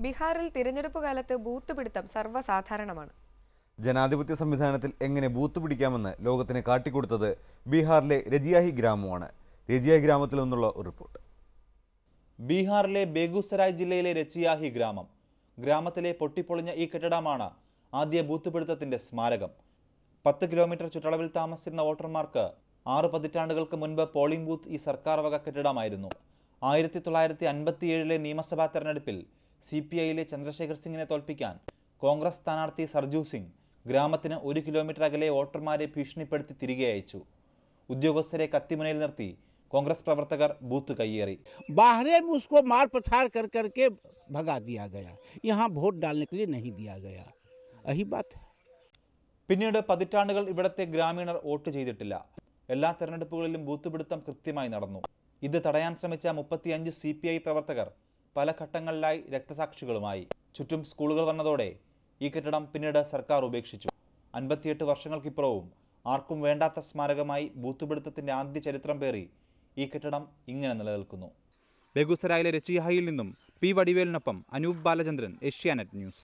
ബീഹാറിൽ തിരഞ്ഞെടുപ്പ് കാലത്ത് ബൂത്ത് പിടുത്തം സർവ്വസാധാരണമാണ് ജനാധിപത്യ സംവിധാനത്തിൽ എങ്ങനെ ബൂത്ത് പിടിക്കാമെന്ന് ലോകത്തിന് കാട്ടിക്കൊടുത്തത് ബീഹാറിലെ രജിയാഹി ഗ്രാമമാണ് രജിയാഹി ഗ്രാമത്തിൽ നിന്നുള്ള ഒരു റിപ്പോർട്ട് ബീഹാറിലെ ബേഗുസരായ് ജില്ലയിലെ രച്ചിയാഹി ഗ്രാമം ഗ്രാമത്തിലെ പൊട്ടിപ്പൊളിഞ്ഞ ഈ കെട്ടിടമാണ് ആദ്യ ബൂത്ത് പിടുത്തത്തിന്റെ സ്മാരകം പത്ത് കിലോമീറ്റർ ചുറ്റളവിൽ താമസിച്ചിരുന്ന വോട്ടർമാർക്ക് ആറ് പതിറ്റാണ്ടുകൾക്ക് മുൻപ് പോളിംഗ് ബൂത്ത് ഈ സർക്കാർ വക കെട്ടിടമായിരുന്നു ആയിരത്തി തൊള്ളായിരത്തി അൻപത്തിയേഴിലെ നിയമസഭാ തെരഞ്ഞെടുപ്പിൽ സി പി ഐയിലെ ചന്ദ്രശേഖർ സിംഗിനെ തോൽപ്പിക്കാൻ കോൺഗ്രസ് സ്ഥാനാർത്ഥി സർജു സിംഗ് ഗ്രാമത്തിന് ഒരു കിലോമീറ്റർ അകലെ വോട്ടർമാരെ ഭീഷണിപ്പെടുത്തി തിരികെ അയച്ചു ഉദ്യോഗസ്ഥരെ കത്തിമുനയിൽ നിർത്തി കോൺഗ്രസ് പ്രവർത്തകർ ബൂത്ത് കയ്യേറി बाहरे में उसको मार पथार कर करके भगा दिया गया यहाँ वोट डालने के लिए नहीं दिया गया यही बात है പിന്നീട് പതിറ്റാണ്ടുകൾ ഇവിടത്തെ ഗ്രാമീണർ വോട്ട് ചെയ്തിട്ടില്ല എല്ലാ തെരഞ്ഞെടുപ്പുകളിലും ബൂത്ത് പിടുത്തം കൃത്യമായി നടന്നു ഇത് തടയാൻ ശ്രമിച്ച മുപ്പത്തിയഞ്ച് സി പി ഐ പ്രവർത്തകർ പല ഘട്ടങ്ങളിലായി രക്തസാക്ഷികളുമായി ചുറ്റും സ്കൂളുകൾ വന്നതോടെ ഈ കെട്ടിടം പിന്നീട് സർക്കാർ ഉപേക്ഷിച്ചു അൻപത്തിയെട്ട് വർഷങ്ങൾക്കിപ്പുറവും ആർക്കും വേണ്ടാത്ത സ്മാരകമായി ബൂത്ത് പിടുത്തത്തിന്റെ ആദ്യ ചരിത്രം പേറി ഈ കെട്ടിടം ഇങ്ങനെ നിലനിൽക്കുന്നു ബേഗുസരായിലെ രച്ചിഹായിൽ നിന്നും പി വടിവേലിനൊപ്പം അനൂപ് ബാലചന്ദ്രൻ ഏഷ്യാനെറ്റ് ന്യൂസ്